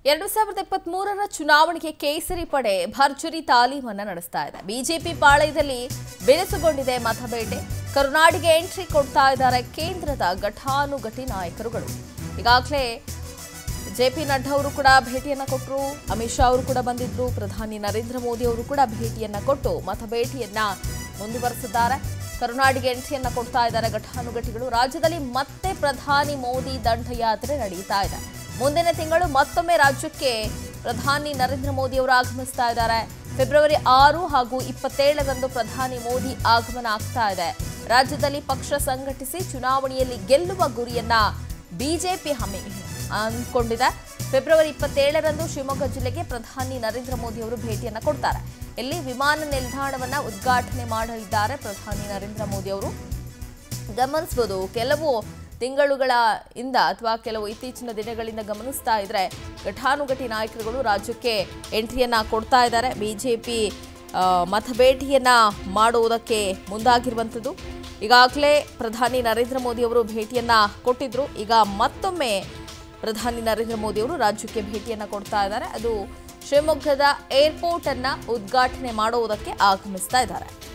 ಎರಡು ಸಾವಿರದ ಇಪ್ಪತ್ತ್ ಮೂರರ ಚುನಾವಣೆಗೆ ಕೇಸರಿ ಪಡೆ ಭರ್ಜರಿ ತಾಲೀಮನ್ನ ನಡೆಸ್ತಾ ಇದೆ ಬಿಜೆಪಿ ಪಾಳಯದಲ್ಲಿ ಬಿರುಸುಗೊಂಡಿದೆ ಮತಬೇಟೆ ಕರುನಾಡಿಗೆ ಎಂಟ್ರಿ ಕೊಡ್ತಾ ಇದ್ದಾರೆ ಕೇಂದ್ರದ ಘಟಾನುಘಟಿ ನಾಯಕರುಗಳು ಈಗಾಗಲೇ ಜೆ ಪಿ ನಡ್ಡಾ ಅವರು ಕೂಡ ಭೇಟಿಯನ್ನ ಕೊಟ್ಟರು ಅಮಿತ್ ಶಾ ಅವರು ಕೂಡ ಬಂದಿದ್ರು ಪ್ರಧಾನಿ ನರೇಂದ್ರ ಮೋದಿ ಅವರು ಕೂಡ ಭೇಟಿಯನ್ನ ಕೊಟ್ಟು ಮತಬೇಟಿಯನ್ನ ಮುಂದುವರೆಸಿದ್ದಾರೆ ಕರುನಾಡಿಗೆ ಎಂಟ್ರಿಯನ್ನ ಕೊಡ್ತಾ ಇದ್ದಾರೆ ಘಟಾನುಘಟಿಗಳು ರಾಜ್ಯದಲ್ಲಿ ಮತ್ತೆ ಪ್ರಧಾನಿ ಮೋದಿ ದಂಡಯಾತ್ರೆ ನಡೆಯುತ್ತಾ ಇದೆ ಮುಂದಿನ ತಿಂಗಳು ಮತ್ತೊಮ್ಮೆ ರಾಜ್ಯಕ್ಕೆ ಪ್ರಧಾನಿ ನರೇಂದ್ರ ಮೋದಿ ಅವರು ಆಗಮಿಸ್ತಾ ಇದ್ದಾರೆ ಫೆಬ್ರವರಿ ಆರು ಹಾಗೂ ಇಪ್ಪತ್ತೇಳರಂದು ಪ್ರಧಾನಿ ಮೋದಿ ಆಗಮನ ಆಗ್ತಾ ಇದೆ ರಾಜ್ಯದಲ್ಲಿ ಪಕ್ಷ ಸಂಘಟಿಸಿ ಚುನಾವಣೆಯಲ್ಲಿ ಗೆಲ್ಲುವ ಗುರಿಯನ್ನ ಬಿಜೆಪಿ ಹಮ್ಮಿ ಅಂದ್ಕೊಂಡಿದೆ ಫೆಬ್ರವರಿ ಇಪ್ಪತ್ತೇಳರಂದು ಶಿವಮೊಗ್ಗ ಜಿಲ್ಲೆಗೆ ಪ್ರಧಾನಿ ನರೇಂದ್ರ ಮೋದಿ ಅವರು ಭೇಟಿಯನ್ನ ಕೊಡ್ತಾರೆ ಇಲ್ಲಿ ವಿಮಾನ ನಿಲ್ದಾಣವನ್ನ ಉದ್ಘಾಟನೆ ಮಾಡಲಿದ್ದಾರೆ ಪ್ರಧಾನಿ ನರೇಂದ್ರ ಮೋದಿ ಅವರು ಗಮನಿಸಬಹುದು ಕೆಲವು ತಿಂಗಳುಗಳ ಇಂದ ಅಥವಾ ಕೆಲವು ಇತ್ತೀಚಿನ ದಿನಗಳಿಂದ ಗಮನಿಸ್ತಾ ಇದ್ರೆ ಘಟಾನುಘಟಿ ನಾಯಕರುಗಳು ರಾಜ್ಯಕ್ಕೆ ಎಂಟ್ರಿಯನ್ನ ಕೊಡ್ತಾ ಇದ್ದಾರೆ ಬಿಜೆಪಿ ಮತಭೇಟಿಯನ್ನ ಮಾಡುವುದಕ್ಕೆ ಮುಂದಾಗಿರುವಂಥದ್ದು ಈಗಾಗಲೇ ಪ್ರಧಾನಿ ನರೇಂದ್ರ ಮೋದಿ ಅವರು ಭೇಟಿಯನ್ನ ಕೊಟ್ಟಿದ್ರು ಈಗ ಮತ್ತೊಮ್ಮೆ ಪ್ರಧಾನಿ ನರೇಂದ್ರ ಮೋದಿ ಅವರು ರಾಜ್ಯಕ್ಕೆ ಭೇಟಿಯನ್ನ ಕೊಡ್ತಾ ಇದ್ದಾರೆ ಅದು ಶಿವಮೊಗ್ಗದ ಏರ್ಪೋರ್ಟ್ ಅನ್ನ ಉದ್ಘಾಟನೆ ಮಾಡುವುದಕ್ಕೆ ಆಗಮಿಸ್ತಾ ಇದ್ದಾರೆ